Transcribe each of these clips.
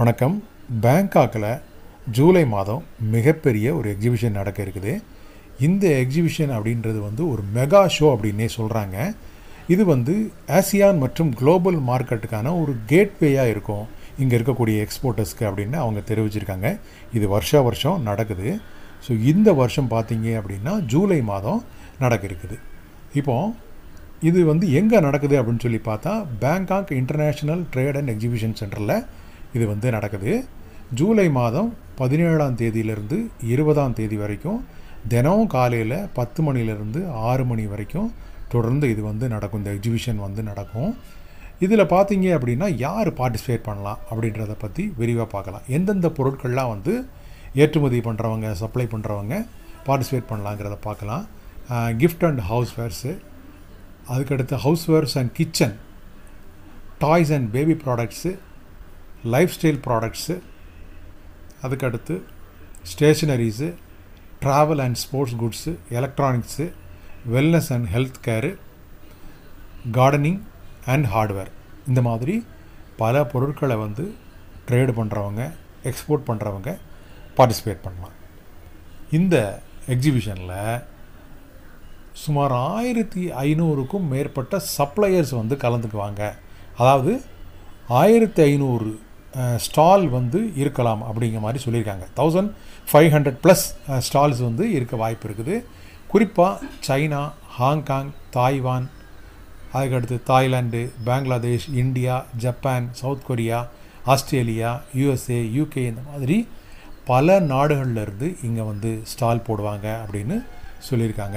வணக்கம் பேங்காக்கில் ஜூலை மாதம் மிகப்பெரிய ஒரு எக்ஸிபிஷன் நடக்க இருக்குது இந்த எக்ஸிபிஷன் அப்படின்றது வந்து ஒரு மெகா ஷோ அப்படின்னே சொல்கிறாங்க இது வந்து ஆசியான் மற்றும் குளோபல் மார்க்கெட்டுக்கான ஒரு கேட்வேயாக இருக்கும் இங்கே இருக்கக்கூடிய எக்ஸ்போர்ட்டர்ஸ்க்கு அப்படின்னு அவங்க தெரிவிச்சிருக்காங்க இது வருஷா வருஷம் நடக்குது ஸோ இந்த வருஷம் பார்த்தீங்க அப்படின்னா ஜூலை மாதம் நடக்க இருக்குது இப்போது இது வந்து எங்கே நடக்குது அப்படின்னு சொல்லி பார்த்தா Bangkok international trade and exhibition சென்டரில் இது வந்து நடக்குது ஜூலை மாதம் பதினேழாம் தேதியிலிருந்து இருபதாம் தேதி வரைக்கும் தினம் காலையில் பத்து மணிலேருந்து ஆறு மணி வரைக்கும் தொடர்ந்து இது வந்து நடக்கும் இந்த எக்ஸிபிஷன் வந்து நடக்கும் இதில் பார்த்தீங்க அப்படின்னா யார் பார்ட்டிசிபேட் பண்ணலாம் அப்படின்றத பற்றி விரிவாக பார்க்கலாம் எந்தெந்த பொருட்கள்லாம் வந்து ஏற்றுமதி பண்ணுறவங்க சப்ளை பண்ணுறவங்க பார்ட்டிசிபேட் பண்ணலாங்கிறத பார்க்கலாம் கிஃப்ட் அண்ட் ஹவுஸ் வேர்ஸு அதுக்கடுத்து housewares and kitchen toys and baby products lifestyle products அதுக்கடுத்து stationeries travel and sports goods electronics wellness and health care gardening and hardware இந்த மாதிரி பல பொருட்களை வந்து ட்ரேடு பண்ணுறவங்க எக்ஸ்போர்ட் பண்ணுறவங்க பார்ட்டிசிபேட் பண்ணலாம் இந்த எக்ஸிபிஷனில் சுமார் ஆயிரத்தி ஐநூறுக்கும் மேற்பட்ட சப்ளையர்ஸ் வந்து கலந்துக்குவாங்க அதாவது ஆயிரத்தி ஐநூறு ஸ்டால் வந்து இருக்கலாம் அப்படிங்கிற மாதிரி சொல்லியிருக்காங்க thousand five hundred plus stalls வந்து இருக்க வாய்ப்பு இருக்குது குறிப்பாக சைனா ஹாங்காங் தாய்வான் அதுக்கடுத்து Thailand Bangladesh India Japan South Korea Australia USA UK இந்த மாதிரி பல நாடுகள்லேருந்து இங்கே வந்து ஸ்டால் போடுவாங்க அப்படின்னு சொல்லியிருக்காங்க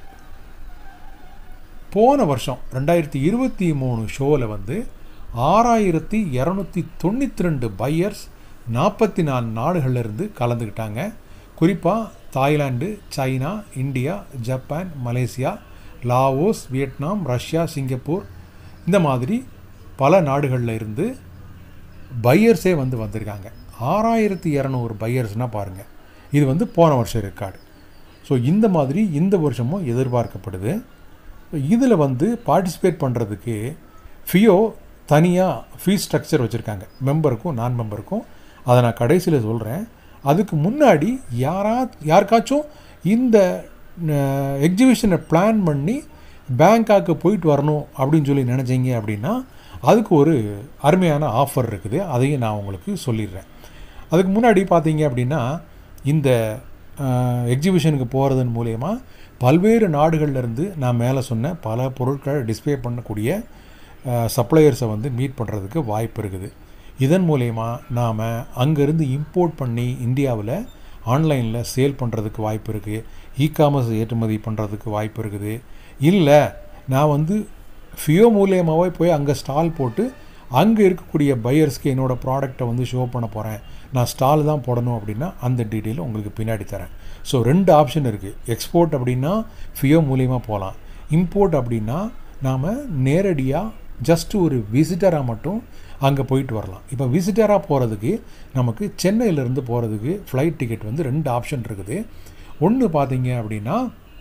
போன வருஷம் ரெண்டாயிரத்தி இருபத்தி மூணு ஷோவில் வந்து ஆறாயிரத்தி இரநூத்தி தொண்ணூற்றி ரெண்டு பையர்ஸ் நாற்பத்தி நாலு நாடுகள்லேருந்து கலந்துக்கிட்டாங்க குறிப்பாக Thailand China India Japan Malaysia Laos Vietnam Russia Singapore இந்த மாதிரி பல நாடுகளில் இருந்து பையர்ஸே வந்து வந்திருக்காங்க ஆறாயிரத்தி இரநூறு பையர்ஸ்னால் பாருங்கள் இது வந்து போன வருஷம் ரெக்கார்டு ஸோ இந்த மாதிரி இந்த வருஷமும் எதிர்பார்க்கப்படுது இதில் வந்து பார்ட்டிசிபேட் பண்ணுறதுக்கு ஃபியோ தனியாக ஃபீஸ் ஸ்ட்ரக்சர் வச்சுருக்காங்க மெம்பருக்கும் நான் மெம்பருக்கும் அதை நான் கடைசியில் சொல்கிறேன் அதுக்கு முன்னாடி யாரா யாருக்காச்சும் இந்த எக்ஸிபிஷனை பிளான் பண்ணி பேங்காக்கு போயிட்டு வரணும் அப்படின்னு சொல்லி நினச்சிங்க அப்படின்னா அதுக்கு ஒரு அருமையான ஆஃபர் இருக்குது அதையும் நான் உங்களுக்கு சொல்லிடுறேன் அதுக்கு முன்னாடி பார்த்தீங்க அப்படின்னா இந்த எக்ஸிபிஷனுக்கு போகிறதன் மூலயமா பல்வேறு நாடுகள்லேருந்து நான் மேலே சொன்ன பல பொருட்களை டிஸ்பிளே பண்ணக்கூடிய சப்ளையர்ஸை வந்து மீட் பண்ணுறதுக்கு வாய்ப்பு இருக்குது இதன் மூலயமா நாம் அங்கேருந்து இம்போர்ட் பண்ணி இந்தியாவில் ஆன்லைனில் சேல் பண்ணுறதுக்கு வாய்ப்பு இருக்குது இ காமர்ஸ் ஏற்றுமதி பண்ணுறதுக்கு வாய்ப்பு இருக்குது இல்லை நான் வந்து ஃபியோ மூலியமாகவே போய் அங்கே ஸ்டால் போட்டு அங்கே இருக்கக்கூடிய பையர்ஸ்க்கு என்னோடய ப்ராடக்டை வந்து ஷோ பண்ண போகிறேன் நான் ஸ்டால் தான் போடணும் அப்படின்னா அந்த டீட்டெயில் உங்களுக்கு பின்னாடி தரேன் ஸோ ரெண்டு ஆப்ஷன் இருக்குது எக்ஸ்போர்ட் அப்படின்னா ஃபியோ மூலியமாக போகலாம் இம்போர்ட் அப்படின்னா நாம் நேரடியாக ஜஸ்ட்டு ஒரு விசிட்டராக மட்டும் அங்கே போயிட்டு வரலாம் இப்போ விசிட்டராக போகிறதுக்கு நமக்கு சென்னையிலேருந்து போகிறதுக்கு ஃப்ளைட் டிக்கெட் வந்து ரெண்டு ஆப்ஷன் இருக்குது ஒன்று பார்த்தீங்க அப்படின்னா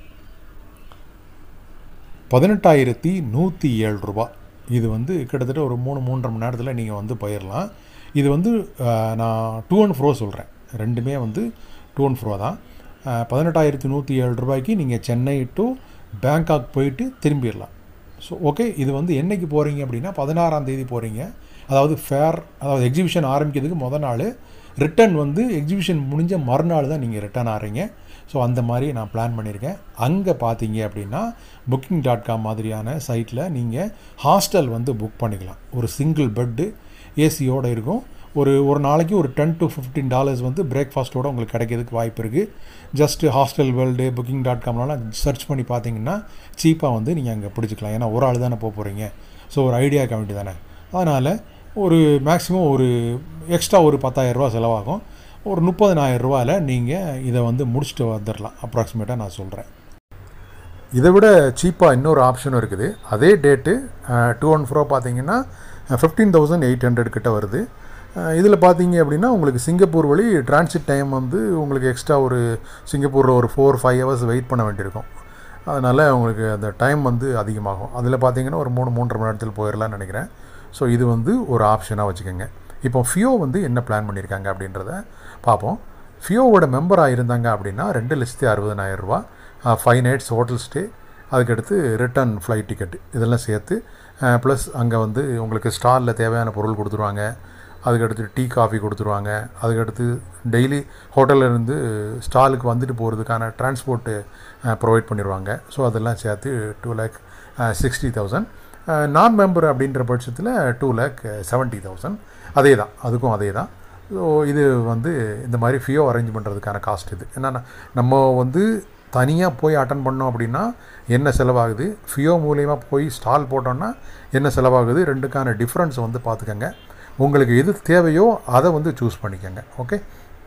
பதினெட்டாயிரத்தி நூற்றி ஏழு ரூபா இது வந்து கிட்டத்தட்ட ஒரு மூணு மூன்றரை மணி நேரத்தில் நீங்கள் வந்து போயிடலாம் இது வந்து நான் டூ அண்ட் ஃப்ரோ சொல்கிறேன் ரெண்டுமே வந்து டூ அண்ட் ஃப்ரோ தான் பதினெட்டாயிரத்தி நூற்றி ஏழு ரூபாய்க்கு நீங்கள் சென்னை டு பேங்காக் போயிட்டு திரும்பிடலாம் ஸோ ஓகே இது வந்து என்றைக்கு போகிறீங்க அப்படின்னா பதினாறாம் தேதி போகிறீங்க அதாவது ஃபேர் அதாவது எக்ஸிபிஷன் ஆரம்பிக்கிறதுக்கு மொதல் நாள் ரிட்டன் வந்து எக்ஸிபிஷன் முடிஞ்ச மறுநாள் தான் நீங்கள் ரிட்டர்ன் ஆகிறீங்க ஸோ அந்த மாதிரி நான் பிளான் பண்ணியிருக்கேன் அங்கே பார்த்தீங்க அப்படின்னா புக்கிங் டாட் காம் மாதிரியான சைட்டில் நீங்கள் ஹாஸ்டல் வந்து புக் பண்ணிக்கலாம் ஒரு சிங்கிள் பெட்டு ஏசியோடு இருக்கும் ஒரு ஒரு நாளைக்கு ஒரு டென் டு ஃபிஃப்டீன் டாலர்ஸ் வந்து பிரேக்ஃபாஸ்ட்டோடு உங்களுக்கு கிடைக்கிறதுக்கு வாய்ப்பு இருக்குது just hostel world booking dot காம்லாம் சர்ச் பண்ணி பார்த்தீங்கன்னா சீப்பாக வந்து நீங்கள் அங்கே பிடிச்சிக்கலாம் ஏன்னா ஒரு ஆள் தானே போக போகிறீங்க ஸோ ஒரு ஐடியா கமிட்டி தானே அதனால் ஒரு மேக்ஸிமம் ஒரு எக்ஸ்ட்ரா ஒரு பத்தாயிரரூபா செலவாகும் ஒரு முப்பதனாயிரம் ரூபாயில் நீங்கள் இதை வந்து முடிச்சுட்டு வந்துடலாம் அப்ராக்சிமேட்டாக நான் சொல்கிறேன் இதை விட சீப்பாக இன்னொரு ஆப்ஷனும் இருக்குது அதே டேட்டு டூ ஒன் ஃபோரோ பார்த்தீங்கன்னா ஃபிஃப்டீன் தௌசண்ட் எயிட் ஹண்ட்ரட் கிட்ட வருது இதில் பார்த்தீங்க அப்படின்னா உங்களுக்கு சிங்கப்பூர் வழி டிரான்சிட் டைம் வந்து உங்களுக்கு எக்ஸ்ட்ரா ஒரு சிங்கப்பூரில் ஒரு ஃபோர் ஃபைவ் ஹவர்ஸ் வெயிட் பண்ண வேண்டியிருக்கும் அதனால் உங்களுக்கு அந்த டைம் வந்து அதிகமாகும் அதில் பார்த்தீங்கன்னா ஒரு மூணு மூன்றரை மணி நேரத்தில் போயிடலாம்னு நினைக்கிறேன் ஸோ இது வந்து ஒரு ஆப்ஷனாக வச்சுக்கோங்க இப்போ ஃபியோ வந்து என்ன பிளான் பண்ணியிருக்காங்க அப்படின்றத பார்ப்போம் ஃபியோவோட மெம்பராக இருந்தாங்க அப்படின்னா ரெண்டு லட்சத்தி அறுபதனாயிரம் ரூபா ஃபைவ் நைட்ஸ் ஹோட்டல் ஸ்டே அதுக்கடுத்து ரிட்டர்ன் ஃப்ளைட் டிக்கெட் இதெல்லாம் சேர்த்து ப்ளஸ் அங்கே வந்து உங்களுக்கு ஸ்டாலில் தேவையான பொருள் கொடுத்துருவாங்க அதுக்கடுத்து டீ காஃபி கொடுத்துருவாங்க அதுக்கடுத்து டெய்லி இருந்து ஸ்டாலுக்கு வந்துட்டு போகிறதுக்கான டிரான்ஸ்போர்ட்டு ப்ரொவைட் பண்ணிடுவாங்க ஸோ அதெல்லாம் சேர்த்து two lakh sixty thousand non member அப்படின்ற பட்சத்தில் டூ லேக் செவன்ட்டி தௌசண்ட் அதே தான் அதுக்கும் அதே தான் ஸோ இது வந்து இந்த மாதிரி ஃபியோ அரேஞ்ச் பண்ணுறதுக்கான காஸ்ட் இது என்னென்னா நம்ம வந்து தனியாக போய் அட்டன் பண்ணோம் அப்படின்னா என்ன செலவாகுது ஃபியோ மூலியமாக போய் ஸ்டால் போட்டோன்னா என்ன செலவாகுது ரெண்டுக்கான டிஃப்ரென்ஸ் வந்து பார்த்துக்கங்க உங்களுக்கு எது தேவையோ அதை வந்து சூஸ் பண்ணிக்கோங்க ஓகே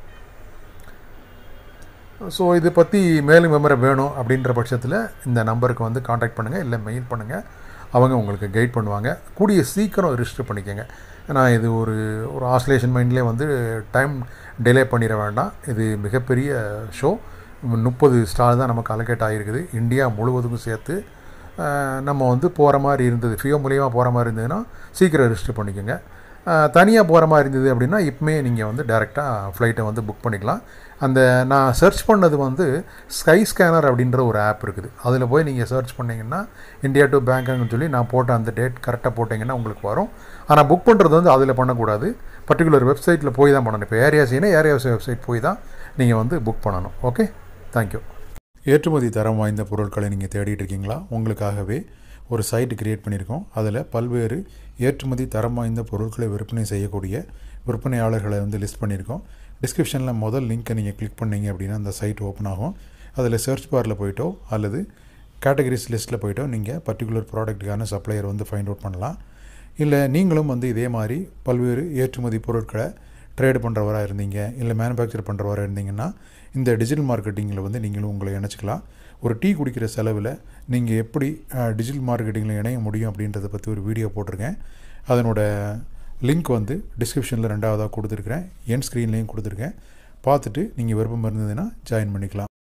ஸோ இதை பற்றி மேலும் விவரம் வேணும் அப்படின்ற பட்சத்தில் இந்த நம்பருக்கு வந்து காண்டாக்ட் பண்ணுங்கள் இல்லை மெயில் பண்ணுங்கள் அவங்க உங்களுக்கு கைட் பண்ணுவாங்க கூடிய சீக்கிரம் ரிஜிஸ்டர் பண்ணிக்கோங்க ஏன்னா இது ஒரு ஒரு ஆஸ்லேஷன் மைண்ட்லேயே வந்து டைம் டிலே பண்ணிட வேண்டாம் இது மிகப்பெரிய ஷோ முப்பது ஸ்டார் தான் நமக்கு அலோகேட் ஆகிருக்குது இந்தியா முழுவதுக்கும் சேர்த்து நம்ம வந்து போகிற மாதிரி இருந்தது ஃபியோ மூலியமாக போகிற மாதிரி இருந்ததுன்னா சீக்கிரம் ரிஜிஸ்டர் பண்ணிக்கோங்க தனியாக போகிற மாதிரி இருந்தது அப்படின்னா இப்போமே நீங்கள் வந்து டேரெக்டாக ஃப்ளைட்டை வந்து புக் பண்ணிக்கலாம் அந்த நான் சர்ச் பண்ணது வந்து ஸ்கை ஸ்கேனர் அப்படின்ற ஒரு ஆப் இருக்குது அதில் போய் நீங்கள் சர்ச் பண்ணிங்கன்னா இந்தியா டு பேங்காக்னு சொல்லி நான் போட்ட அந்த டேட் கரெக்டாக போட்டிங்கன்னா உங்களுக்கு வரும் ஆனால் புக் பண்ணுறது வந்து அதில் பண்ணக்கூடாது பர்டிகுலர் வெப்சைட்டில் போய் தான் பண்ணணும் இப்போ ஏரியாசினா ஏரியாஸ் வெப்சைட் போய் தான் நீங்கள் வந்து புக் பண்ணணும் ஓகே தேங்க்யூ ஏற்றுமதி தரம் வாய்ந்த பொருட்களை நீங்கள் தேடிட்டு இருக்கீங்களா உங்களுக்காகவே ஒரு சைட் கிரியேட் பண்ணியிருக்கோம் அதில் பல்வேறு ஏற்றுமதி தரம் வாய்ந்த பொருட்களை விற்பனை செய்யக்கூடிய விற்பனையாளர்களை வந்து லிஸ்ட் பண்ணியிருக்கோம் டிஸ்கிரிப்ஷனில் முதல் லிங்க்கை நீங்கள் கிளிக் பண்ணீங்க அப்படின்னா அந்த சைட் ஓப்பன் ஆகும் அதில் சர்ச் பாரில் போயிட்டோ அல்லது கேட்டகரிஸ் லிஸ்ட்டில் போயிட்டோ நீங்கள் பர்டிகுலர் ப்ராடக்ட்டுக்கான சப்ளையர் வந்து ஃபைண்ட் அவுட் பண்ணலாம் இல்லை நீங்களும் வந்து இதே மாதிரி பல்வேறு ஏற்றுமதி பொருட்களை ட்ரேடு பண்ணுறவராக இருந்தீங்க இல்லை மேனுஃபேக்சர் பண்ணுறவராக இருந்தீங்கன்னா இந்த டிஜிட்டல் மார்க்கெட்டிங்கில் வந்து நீங்களும் உங்களை இணைச்சிக்கலாம் ஒரு டீ குடிக்கிற செலவில் நீங்கள் எப்படி டிஜிட்டல் மார்க்கெட்டிங்கில் இணைய முடியும் அப்படின்றத பற்றி ஒரு வீடியோ போட்டிருக்கேன் அதனோட லிங்க் வந்து டிஸ்கிரிப்ஷனில் ரெண்டாவதாக கொடுத்துருக்குறேன் என் ஸ்க்ரீன்லேயும் கொடுத்துருக்கேன் பார்த்துட்டு நீங்கள் விருப்பம் இருந்ததுன்னா ஜாயின் பண்ணிக்கலாம்